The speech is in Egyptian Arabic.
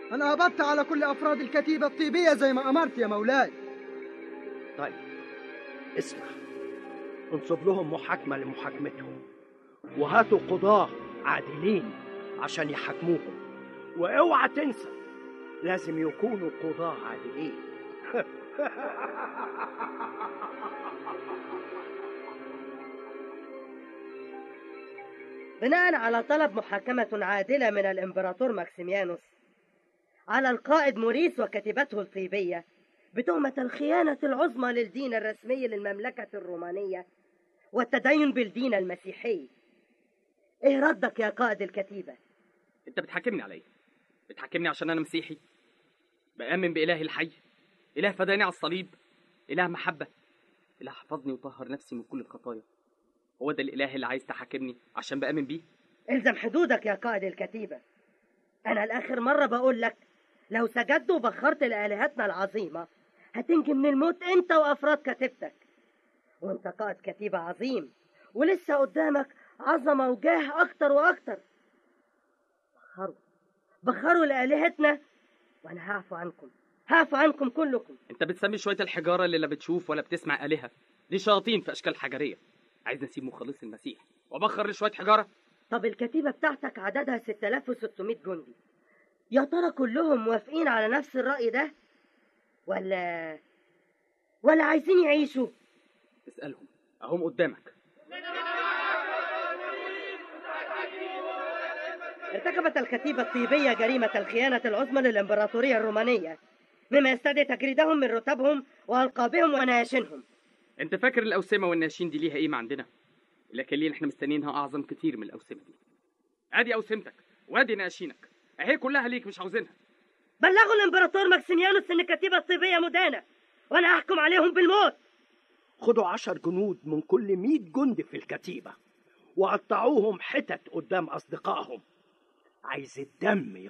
أنا قبضت على كل أفراد الكتيبة الطيبية زي ما أمرت يا مولاي طيب اسمع انصب لهم محاكمة لمحاكمتهم وهاتوا قضاة عادلين عشان يحاكموهم واوعى تنسى لازم يكونوا قضاة عادلين بناء على طلب محاكمة عادلة من الإمبراطور ماكسيميانوس على القائد موريس وكتيبته الطيبية بتهمة الخيانة العظمى للدين الرسمي للمملكة الرومانية والتدين بالدين المسيحي ايه ردك يا قائد الكتيبة انت بتحاكمني على ايه بتحاكمني عشان انا مسيحي بآمن بإله الحي إله فداني على الصليب إله محبة إله حفظني وطهر نفسي من كل الخطايا هو ده الإله اللي عايز تحاكمني عشان بآمن بيه الزم حدودك يا قائد الكتيبة أنا الآخر مرة بقول لك لو سجدت وبخرت لآلهتنا العظيمة هتنجي من الموت أنت وأفراد كتيبتك وأنت قائد كتيبة عظيم ولسه قدامك عظمة وجاه أكتر وأكتر بخروا بخروا لآلهتنا وأنا هعفو عنكم هعفو عنكم كلكم انت بتسمي شوية الحجارة اللي لا بتشوف ولا بتسمع آلهة دي شياطين في أشكال حجرية عايز نسيب مخلص المسيح وأبخر لشوية حجارة طب الكتيبة بتاعتك عددها 6600 جندي يا ترى كلهم موافقين على نفس الرأي ده ولا ولا عايزين يعيشوا اسألهم أهم قدامك ارتكبت الكتيبة الطيبية جريمة الخيانة العظمى للإمبراطورية الرومانية مما يستدعي تجريدهم من رتبهم وألقابهم ونياشنهم انت فاكر الأوسمة والناشين دي ليها قيمة عندنا لكن ليه احنا مستنيينها أعظم كتير من الأوسمة دي ادي أوسمتك وادي ناشينك اهي كلها ليك مش عاوزينها بلغوا الإمبراطور ماكسيميانوس إن الكتيبة الطيبية مدانة وأنا أحكم عليهم بالموت خدوا عشر جنود من كل مئة جندي في الكتيبة وقطعوهم حتت قدام أصدقائهم عايز الدم